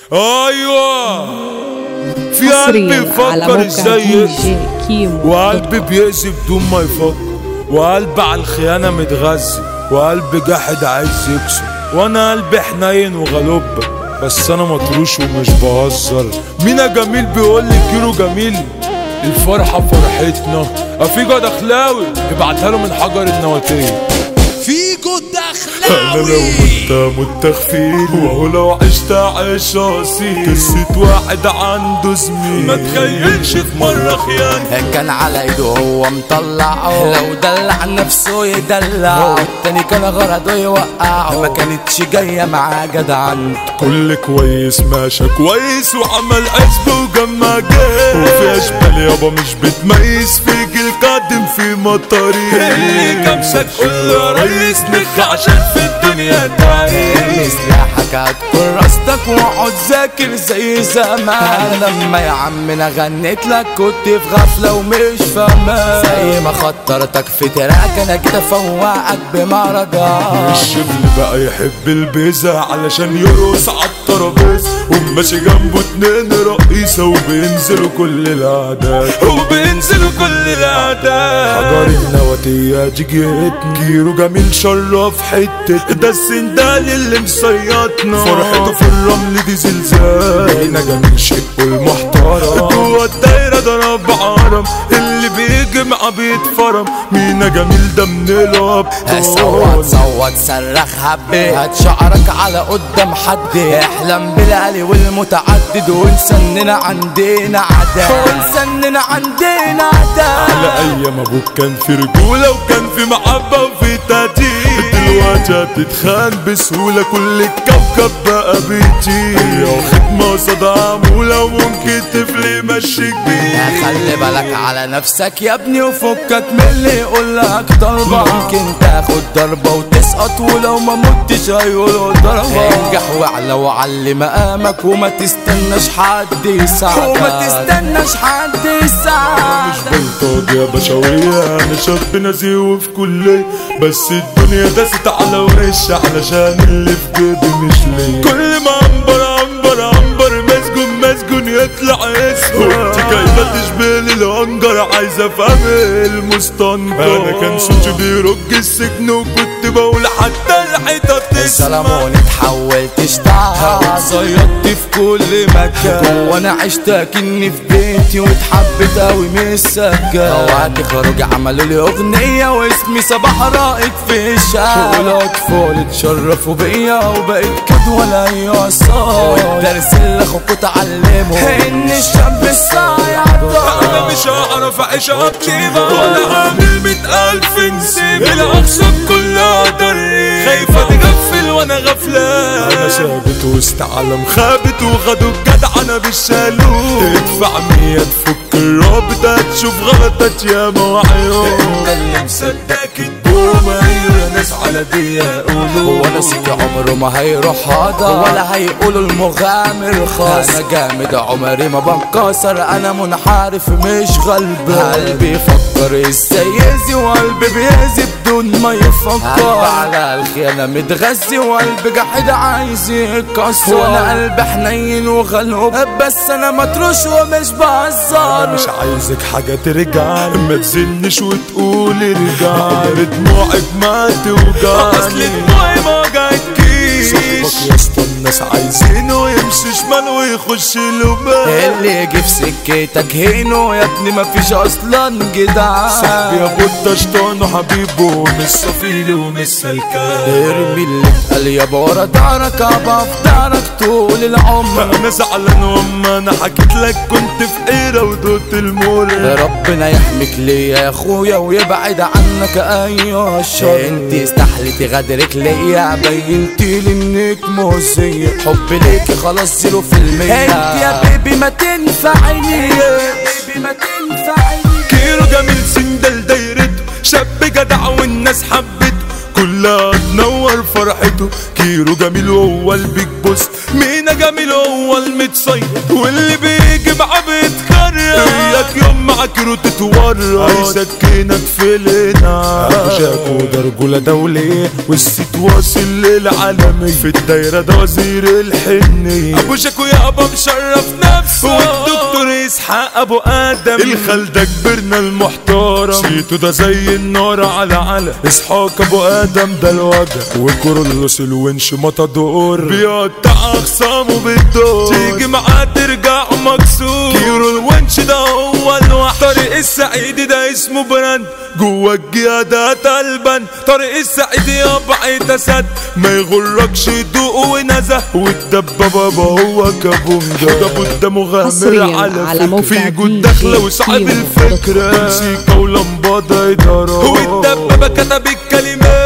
ايوه في قلبي حصريا على يفكر موقع ازاي دي يقسم جي كيمو وقلبي بيأذي بدون ما يفكر وقلب على الخيانة متغذي وقلب جاحد عايز يكسر وانا قلبي حنين وغلوبة بس انا مطروش ومش بهزر مينا جميل بيقول لي كيلو جميل الفرحة فرحتنا افيجا دخلاوي ابعتها له من حجر النواتيه فيجو انا لو الدخلاوي مت متخفين وهو لو عشت عيش اصيل قصة واحد عنده زميل ما تخيلش في مرة خيانة كان على ايده هو مطلعه لو دلع نفسه يدلع التاني كان غرضه يوقعه ما كانتش جاية معاه جدعان كل كويس ماشى كويس وعمل حسب وجمع جاي وفي اشبال يابا مش بتميز في جيل قادم في مطاري اللي كبسك قول يا ريس نخ عشان في الدنيا تعيش سلاحك هتكون راستك واقعد ذاكر زي زمان لما يا عمنا غنيت لك كنت في غفلة ومش فاهمان زي ما خطرتك في تراك انا كده فوقك بمهرجان الشبل بقى يحب البيزة علشان يرقص عالترابيزة وماشي جنبه اتنين رئيسة وبينزلوا كل الأعداد وبينزلوا كل الأعداد حجر النواتية جيتني كيرو جميل شرف حتة ده السندال اللي مصيطنا فرحته في الرمل دي زلزال هنا جميل شقه المحترم جوه الدايرة ضرب عرم اللي بيجي معاه بيتفرم مينا جميل ده من الأبطال صوت صوت صرخ هبي هات شعرك على قدام حد احلم بالعلي والمتعدد وانسى اننا عندنا عدد وانسى اننا عندنا عدد على ايام ابوك كان في رجوله وكان في محبه وفي تقدير دلوقتي هتتخان بسهوله كل الكوكب بقى بيتي هي وخدمه قصاد عموله وممكن طفل يمشيك بيه خلي بالك على نفسك يا ابني وفكك من اللي يقول لك ضربة ممكن تاخد ضربة وتسقط ولو ما متش هيقولوا ضربة انجح واعلى وعلي مقامك وما تستناش حد يساعدك وما تستناش حد يساعدك مش بلطج يا بشوية أنا شاب نزيه وفي كلية بس الدنيا داست على وشي علشان اللي في جيبي مش ليا كل ما عنبر عنبر عنبر مسجون مسجون يطلع اسود انت جايبة تشبه لي العنجر عايز افهم المستنكر انا كان صوتي بيرج السجن وكنت بقول حتى الحيطة بتسمع السلامون اتحولت اشتعل صيدت في كل مكان وانا عشت اكني في بيتي واتحبت اوي من السكان اوقات خرج عملوا لي اغنية واسمي صباح رائد في الشارع والاطفال اتشرفوا بيا وبقيت كد ولا يقصر والدرس اللي اخوكوا اتعلمه ان الشاب الصايع انا مش هعرف اعيش بطيبة ولا هعمل مئة الف نسيب الاقسام كلها ضري خايفة تغفل وانا غفلان انا ثابت وسط عالم خابت وخدوا الجدع انا بالشالوت ادفع مية تفك الرابط هتشوف غلطات يا وعيون انت اللي مصدق الدوم ايوه ناس على دي يقولوا هو انا سكي عمره ما هيروح هذا ولا هيقولوا المغامر خاص انا جامد عمري ما بنكسر انا منحرف مش غلب قلبي يفكر ازاي يأذي وقلبي بيأذي بدون ما يفكر قلب على الخيانة متغذي وقلبي جحد عايز يكسر وانا قلبي حنين وغلوب بس انا مطروش ومش بهزر مش عايزك حاجة ترجع ما تزنش وتقول ارجع دموعك ما توجع اصل دموعي ما جاتكيش صاحبك يا اسطى الناس عايزينه يمشي شمال ويخش لبان اللي يجي في سكتك هينو يا ابني مفيش اصلا جدعان صاحبي يا بوتا شطان وحبيبه مش صفيلي ومش سلكان ارمي اللي اتقال يابا ورا دارك ابقى في دارك طول العمر انا زعلان واما انا حكيت لك كنت في حيرة ودوت المر ربنا يحميك ليا يا اخويا ويبعد عنك ايوه الشر انت استحلتي غدرك ليا بينتي لي انك مؤذية حب ليكي خلاص زيرو في المية انت يا بيبي ما تنفعيني بيبي ما تنفعيني كيلو جميل سندل دايرته شاب جدع والناس حبته كلها تنور فرحته كيلو جميل وهو البيج بوس مينا جميل هو المتصيد واللي بيجي معاه بيتكرر اياك يوم معاك رو تتورط هيسكنك في لنا شاكو ده رجولة دولية والست واصل للعالمية في الدايرة ده وزير الحنية ابو شاكو يابا مشرف نفسه والدكتور اسحاق ابو ادم الخال ده كبرنا المحترم سيتو ده زي النار على على اسحاق ابو ادم ده الوجع وكورولوس الونش مطادور بيقطع اخصامه بالدور تيجي معاه ترجع مكسور كيرو الونش ده هو الوحش طريق السعيد ده اسمه براند جوا الجيادة قلبا طريق السعيد يابا عيد اسد ما يغركش دوق ونزه والدبابة بابا هو كابونجا ده بودا مغامر حصرياً على, على فكرة موقع في جود DJ داخلة وصاحب كيمو الفكرة دوت كوم. موسيقى ولمبادة إدارة والدبابة كتب الكلمات